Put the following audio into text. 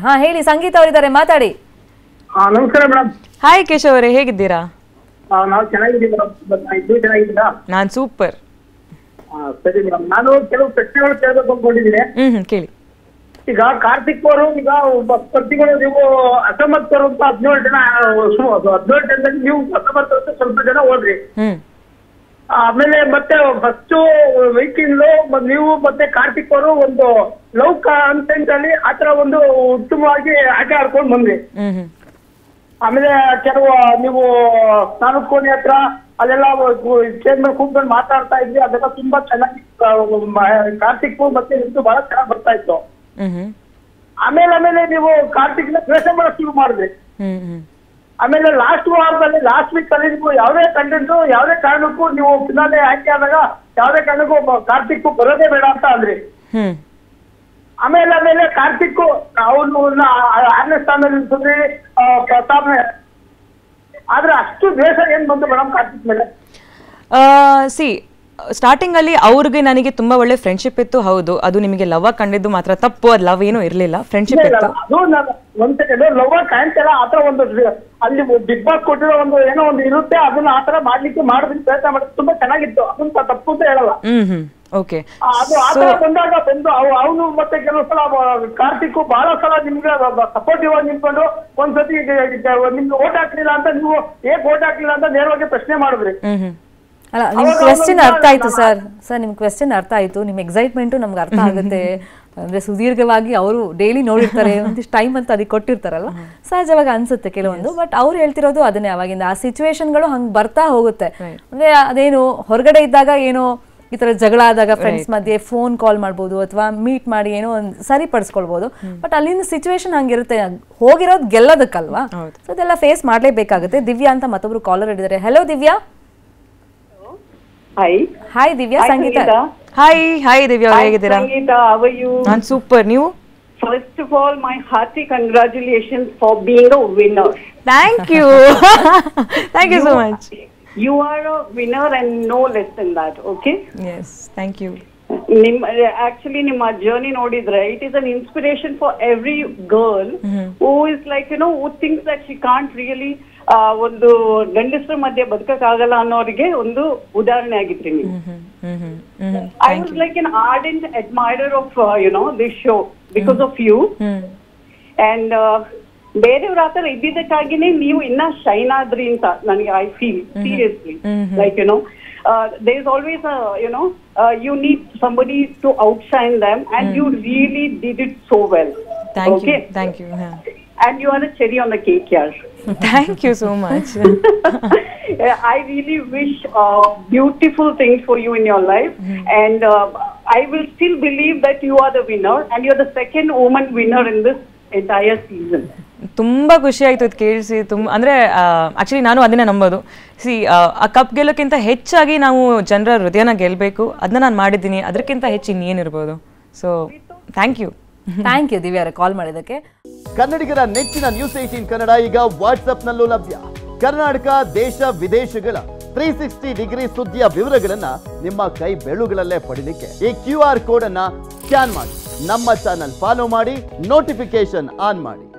ಹಾ ಹೇಳಿ ಸಂಗೀತ ಅವರಿದ್ದಾರೆ ಮಾತಾಡಿ ಆ, ನಮಸ್ಕಾರ ಮೇಡಮ್ ಹಾಯ್ ಕೇಶವ್ ಅವರೇ ಹೇಗಿದ್ದೀರಾ ನಾವು ಚೆನ್ನಾಗಿದ್ದೀವಿ ಮೇಡಮ್ ಇದ್ದು ಚೆನ್ನಾಗಿದ್ದೀರಾ ನಾನು ಸೂಪರ್ ಆ, ಸರಿ ಮೇಡಮ್ ನಾನು ಕೆಲವು ಪ್ರಶ್ನೆಗಳು ಕೇಳಬೇಕು ಅನ್ಕೊಂಡಿದ್ದೀನಿ ಹ್ಮ್ ಹ್ಮ್ ಕೇಳಿ ಈಗ ಕಾರ್ತಿಕ್ ಅವರು ಈಗ ಒಬ್ಬ ಸ್ಪರ್ಧಿಗಳು ನೀವು ಅಸಮರ್ಥರು ಅಂತ ಹದಿನೇಳು ಜನ ಹದಿನೇಳು ಜನದಲ್ಲಿ ನೀವು ಅಸಮರ್ಥರು ಅಂತ ಸ್ವಲ್ಪ ಜನ ಹೋದ್ರಿ ಹ್ಮ್ ಆಮೇಲೆ ಮತ್ತೆ ಫಸ್ಟ್ ವೀಕಿಂಗ್ ನೀವು ಮತ್ತೆ ಕಾರ್ತಿಕ್ ಅವರು ಒಂದು ಲವ್ ಕಾನ್ಸೆಂಟ್ ಅಲ್ಲಿ ಆತರ ಒಂದು ಉತ್ತಮವಾಗಿ ಆಟ ಆಡ್ಕೊಂಡು ಬಂದ್ರಿ ಹ್ಮ್ ಹ್ಮ್ ಆಮೇಲೆ ಕೆಲವು ನೀವು ಸ್ನಾನದ ಕೋಣೆ ಹತ್ರ ಅಲ್ಲೆಲ್ಲ ಸ್ಟೇಜ್ ಮೇಲೆ ಕೂತ್ಕೊಂಡು ಮಾತಾಡ್ತಾ ಇದ್ವಿ ಅದೆಲ್ಲ ತುಂಬಾ ಚೆನ್ನಾಗಿ ಆ, ಮ- ಕಾರ್ತಿಕ್ ಮತ್ತೆ ಇದು ಬಹಳ ಚೆನ್ನಾಗಿ ಬರ್ತಾ ಇತ್ತು ಹ್ಮ್ ಹ್ಮ್ ಆಮೇಲೆ ಆಮೇಲೆ ನೀವು ಕಾರ್ತಿಕ್ನ ದ್ವೇಷ ಮಾಡಕ್ ಶುರು ಮಾಡಿದ್ರಿ ಹ್ಮ್ ಹ್ಮ್ ಆಮೇಲೆ ಲಾಸ್ಟ್ ವಾರದಲ್ಲಿ ಲಾಸ್ಟ್ ವೀಕ್ ಅಲ್ಲಿ ನೀವು ಯಾವುದೇ ಕಂಟೆಂಟ್ ಯಾವುದೇ ಕಾರಣಕ್ಕೂ ನೀವು ಫಿನಾಲೆ ಆಯ್ಕೆ ಆದಾಗ ಯಾವುದೇ ಕಾರಣಕ್ಕೂ ಒಬ್ಬ ಕಾರ್ತಿಕ್ ಬರೋದೇ ಬೇಡ ಅಂತ ಅಂದ್ರಿ ಹ್ಮ್ ಆಮೇಲೆ ಆಮೇಲೆ ಕಾರ್ತಿಕ್ ಅವನು ಆರನೇ ಸ್ಥಾನದಲ್ಲಿ ನಿಲ್ಸಿದ್ರಿ ಆ, ಪ್ರತಾಪ್ ಆದ್ರೆ ಅಷ್ಟು ದ್ವೇಷ ಏನ್ ಬಂತು ಮೇಡಮ್ ಕಾರ್ತಿಕ್ ಮೇಲೆ ಸಿ ಸ್ಟಾರ್ಟಿಂಗ್ ಅಲ್ಲಿ ಅವ್ರಿಗೆ ನನಗೆ ತುಂಬಾ ಒಳ್ಳೆ ಫ್ರೆಂಡ್ಶಿಪ್ ಇತ್ತು ಹೌದು ಅದು ನಿಮಗೆ ಲವ್ ಕಂಡಿದ್ದು ಮಾತ್ರ ತಪ್ಪು ಅದು ಲವ್ ಏನೂ ಇರಲಿಲ್ಲ ಫ್ರೆಂಡ್ಶಿಪ್ ಇಲ್ಲ, ಇತ್ತು ಅದು ನಾನು ಒಂದ್ ಸೆಕೆಂಡ್ ಲವ್ ಕಾಣ್ತಿಲ್ಲ ಆತರ ಒಂದು ಅಲ್ಲಿ ಬಿಗ್ ಬಾಸ್ ಕೊಟ್ಟಿರೋ ಒಂದು ಏನೋ ಒಂದು ಇರುತ್ತೆ ಅದನ್ನ ಆತರ ಮಾಡ್ಲಿಕ್ಕೆ ಮಾಡೋದಕ್ಕೆ ಪ್ರಯತ್ನ ಮಾಡಿ ತುಂಬಾ ಚೆನ್ನಾಗಿತ್ತು ಅದನ್ನ ತಪ್ಪು ಅಂತ ಹೇಳಲ್ಲ ಹ್ಮ್ ಹ್ಮ್ ಓಕೆ ಆ, ಅದು ಆತರ ಬಂದಾಗ ಬಂದು ಅವನು ಮತ್ತೆ ಕೆಲವು ಸಲ ಅವ- ಕಾರ್ತಿಕ್ ಬಹಳ ಸಲ ನಿಮ್ಗೆ ಸಪೋರ್ಟಿವ್ ಆಗಿ ನಿಂತ್ಕೊಂಡು ಒಂದ್ಸತಿ ಈಗ- ಈಗ ನಿಮ್ಗೆ ಓಟ್ ಹಾಕ್ಲಿಲ್ಲ ಅಂತ ನೀವು ಹೇಗ್ ಓಟ್ ಹಾಕ್ಲಿಲ್ಲ ಅಂತ ನೇರವಾಗಿ ಪ್ರಶ್ನೆ ಮಾಡಿದ್ರಿ ಹ್ಮ್ ಹ್ಮ್ ಅಲ್ಲ ನಿಮ್ ಅವಾಗ ಕ್ವೆಶ್ಚನ್ ಅವ್ನು ಅರ್ಥ ಆಯ್ತು ನಾನು- ಸರ್ ಸರ್ ನಿಮ್ ಕ್ವೆಶ್ಚನ್ ಅರ್ಥ ಆಯ್ತು ನಿಮ್ ಎಕ್ಸೈಟ್ಮೆಂಟು ನಮ್ಗೆ ಅರ್ಥ ಆಗುತ್ತೆ ಅಂದ್ರೆ ಸುದೀರ್ಘವಾಗಿ ಅವರು ಡೈಲಿ ನೋಡಿರ್ತಾರೆ ಒಂದಿಷ್ಟು ಟೈಮ್ ಅಂತ ಅದಕ್ಕೆ ಕೊಟ್ಟಿರ್ತಾರಲ್ವ ಸಹಜವಾಗಿ ಅನ್ಸುತ್ತೆ ಕೆಲವೊಂದು ಬಟ್ ಅವ್ರು ಹೇಳ್ತಿರೋದು ಅದನ್ನೇ ಅವಾಗಿಂದ ಆ ಸಿಚುವೇಶನ್ಗಳು ಹಂಗ್ ಬರ್ತಾ ಹೋಗುತ್ತೆ ಅಂದ್ರೆ ಅದೇನು ಹೊರಗಡೆ ಇದ್ದಾಗ ಏನೋ ಈ ತರ ಜಗಳ ಆದಾಗ ಫ್ರೆಂಡ್ಸ್ ಮಧ್ಯೆ ಫೋನ್ ಕಾಲ್ ಮಾಡ್ಬೋದು ಅಥವಾ ಮೀಟ್ ಮಾಡಿ ಏನೋ ಒಂದು ಸರಿಪಡಿಸ್ಕೊಳ್ಬೋದು ಬಟ್ ಅಲ್ಲಿನ ಸಿಚುವೇಶನ್ ಹಂಗಿರುತ್ತೆ ಹೋಗಿರೋದು ಗೆಲ್ಲೋದಕ್ಕಲ್ವಾ ಹೌದು. ಸೊ ಅದೆಲ್ಲ ಫೇಸ್ ಮಾಡ್ಲೇಬೇಕಾಗುತ್ತೆ ದಿವ್ಯಾ ಅಂತ ಮತ್ತೊಬ್ರು ಕಾಲರ್ ಇದ್ದಾರೆ hello Divya Hi. Hi Divya Hi, Sangeeta Sangeeta. Hi hi Divya ಅವ್ರೆ Hi, ಹೇಗಿದ್ದೀರಾ Sangeeta. How are you? ನಾನು ಸೂಪರ್ ನೀವು First of all, my hearty congratulations for being a winner. Thank you thank you so much You are a winner and no less than that, okay? Yes thank you ನಿಮ್ಮ actually ನಿಮ್ಮ journey ನೋಡಿದ್ರೆ it is an inspiration for every girl who is like you know who thinks that she can't really ಒಂದು ಗಂಡಸರ ಮಧ್ಯೆ ಬದುಕಕ್ಕಾಗಲ್ಲ ಅನ್ನೋರಿಗೆ ಒಂದು ಉದಾಹರಣೆ ಆಗಿದ್ರಿ ನೀವು ಹ್ಮ್ ಹ್ಮ್ ಹ್ಮ್ I was like an ardent admirer of, uh, you know, this show because of you. Hmm And uh, ಬೇರೆಯವ್ರ ಆತರ ಇದ್ದಿದ್ದಕ್ಕಾಗಿನೇ ನೀವು ಇನ್ನ ಶೈನ್ ಆದ್ರಿ ಅಂತ ನನಗೆ I feel seriously like you know there is always you know you need somebody to outshine them and you really did it so well thank you okay thank you and you are a cherry on the cake ಯಾರ್ thank you so much I really wish uh, beautiful things for you in your life, and uh, I will still believe that you are the winner, and you're the second woman winner in this entire season. ತುಂಬಾ ಖುಷಿ ಆಯ್ತು ಇದು ಕೇಳಿಸಿ ತುಂಬ ಅಂದ್ರೆ actually ನಾನು ಅದನ್ನೇ ನಂಬೋದು C ಆ ಕಪ್ ಗೆಲ್ಲೋಕ್ಕಿಂತ ಹೆಚ್ಚಾಗಿ ನಾವು ಜನರ ಹೃದಯನ ಗೆಲ್ಲಬೇಕು ಅದನ್ನ ನಾನು ಮಾಡಿದ್ದೀನಿ ಅದಕ್ಕಿಂತ ಹೆಚ್ಚು ಇನ್ನೇನಿರ್ಬೋದು so thank you thank you Divya call ಮಾಡಿದ್ದಕ್ಕೆ ಕನ್ನಡಿಗರ ನೆಚ್ಚಿನ ನ್ಯೂಸ್ ಏಟೀನ್ ಕನ್ನಡ ಈಗ ವಾಟ್ಸ್ಆಪ್ನಲ್ಲೂ ಲಭ್ಯ ಕರ್ನಾಟಕ ದೇಶ ವಿದೇಶಗಳ ತ್ರೀ ಸಿಕ್ಸ್ಟಿ ಡಿಗ್ರಿ ಸುದ್ದಿಯ ವಿವರಗಳನ್ನ ನಿಮ್ಮ ಕೈ ಬೆಳುಗಳಲ್ಲೇ ಪಡಿಲಿಕ್ಕೆ ಈ ಕ್ಯೂ ಆರ್ ಕೋಡ್ ಅನ್ನ ಸ್ಕ್ಯಾನ್ ಮಾಡಿ ನಮ್ಮ ಚಾನಲ್ ಫಾಲೋ ಮಾಡಿ ನೋಟಿಫಿಕೇಶನ್ ಆನ್ ಮಾಡಿ